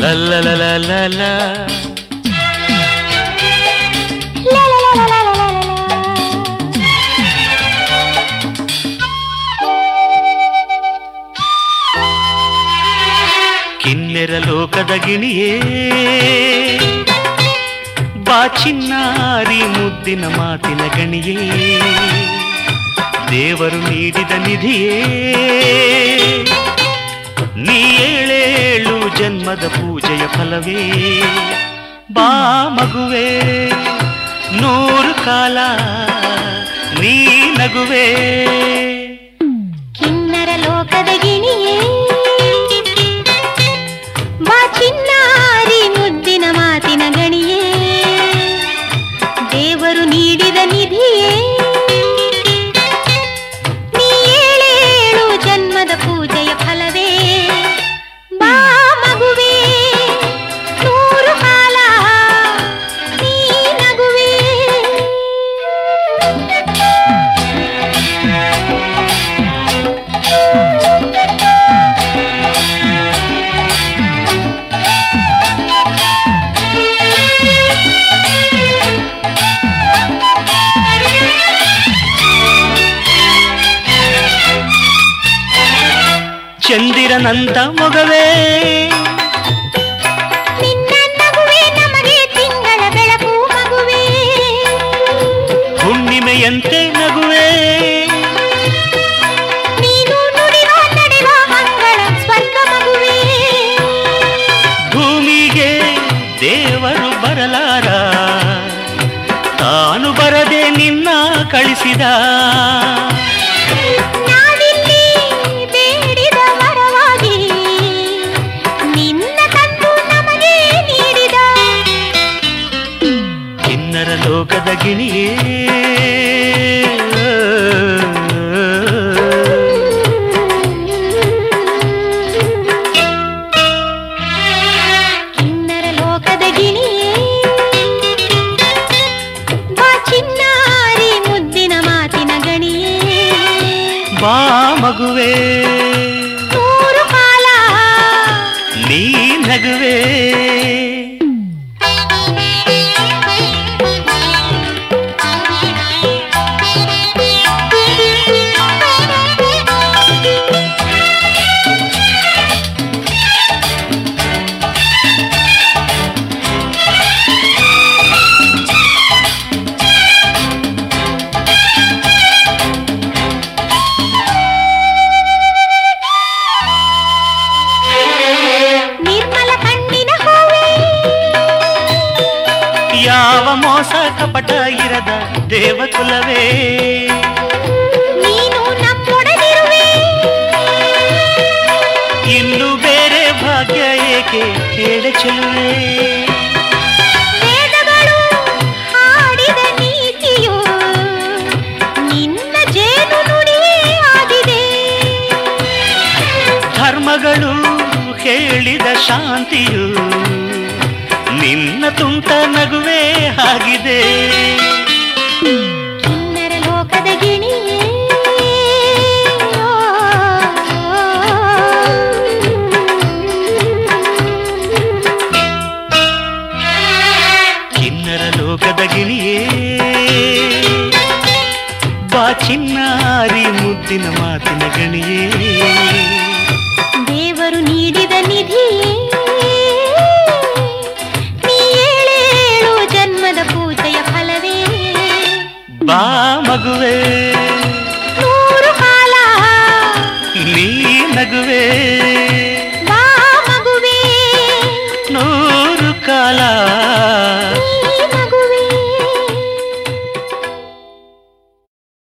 ಲಲ್ಲಲಲಲಲ. ಕಿನ್ನೆರ ಲೋಕದ ಗಿಣಿಯೇ ಬಾ ಚಿನ್ನಾರಿ ಮುದ್ದಿನ ಮಾತಿನ ಗಣಿಯೇ ದೇವರು ನೀಡಿದ ನಿಧಿಯೇ ನೀ ಏಳೇಳು ಜನ್ಮದ ಪೂಜೆಯ ಫಲವೇ ಬಾ ಮಗುವೆ ನೂರು ಕಾಲ ನೀ ನಗುವೆ ಕಿನ್ನರ ಲೋಕದ ಗಿಣಿಯೇ ಬಾ ಚಿನ್ನಾರಿ ಮುದ್ದಿನ ಮಾತಿನ ಗಣಿಯೇ ದೇವರು ನೀಡಿದ ನಿಧಿಯೇ ನೀ ಏಳೇಳು ಜನ್ಮದ ಪೂಜೆಯ ಫಲವೇ ಬಾ ಮಗುವೇ ನೂರು ಕಾಲ ನೀ ನಗುವೇ ಚಂದಿರನಂತ ಮೊಗವೇ ನಿನ್ನ ನಗುವೆ ನಮಗೆ ತಿಂಗಳ ಬೆಳಕು ಮಗುವೇ ಹುಣ್ಣಿಮೆಯಂತೆ ನಗುವೆ ನೀನು ನುಡಿವ ನಡೆವ ಮಂಗಳ ಸ್ವರ್ಗ ಮಗುವೇ ಭೂಮಿಗೆ ದೇವರು ಬರಲಾರ ತಾನು ಬರದೆ ನಿನ್ನ ಕಳಿಸಿದ ನಾವಿಲ್ಲಿ ಬೇಡಿದ ವರವಾಗಿ ನಿನ್ನ ತಂದು ನಮಗೆ ನೀಡಿದ ಕಿನ್ನರ ಲೋಕದ ಗಿಣಿಯೇ ಕಿನ್ನರ ಲೋಕದ ಗಿಣಿಯೇ ಬಾ ಚಿನ್ನಾರಿ ಮುದ್ದಿನ ಮಾತಿನ ಗಣಿಯೇ ಬಾ ಮಗುವೆ ನೂರು ಕಾಲ ನೀ ನಗುವೆ ನಿರ್ಮಲ ಕಣ್ಣಿನ ಹೂವೇ ಯಾವ ಮೋಸ ಕಪಟ ಇರದ ದೇವಕುಲವೇ ನೀನು ನಮ್ಮೊಡನಿರುವೆ ಇನ್ನು ಬೇರೆ ಭಾಗ್ಯ ಏಕೆ ಹೇಳೆ ಚೆಲುವೆ ವೇದಗಳು ಹಾಡಿದ ನೀತಿಯು ನಿನ್ನ ಜೇನು ನುಡಿಯೇ ಆಗಿದೆ ಧರ್ಮಗಳು ಹೇಳಿದ ಶಾಂತಿಯು ನಿನ್ನ ತುಂಟ ನಗುವೆ ಆಗಿದೆ ಕಿನ್ನರ ಲೋಕದ ಗಿಣಿಯೇ ಕಿನ್ನರ ಲೋಕದ ಗಿಣಿಯೇ ಬಾ ಚಿನ್ನಾರಿ ಮುದ್ದಿನ ಮಾತಿನ ಗಣಿಯೇ ದೇವರು ನೀಡಿದ ನಿಧಿಯೇ ನೀ ಏಳೇಳು ಜನ್ಮದ ಪೂಜೆಯ ಫಲವೇ ಬಾ ಮಗುವೆ ನೂರು ಕಾಲ ನೀ ನಗುವೆ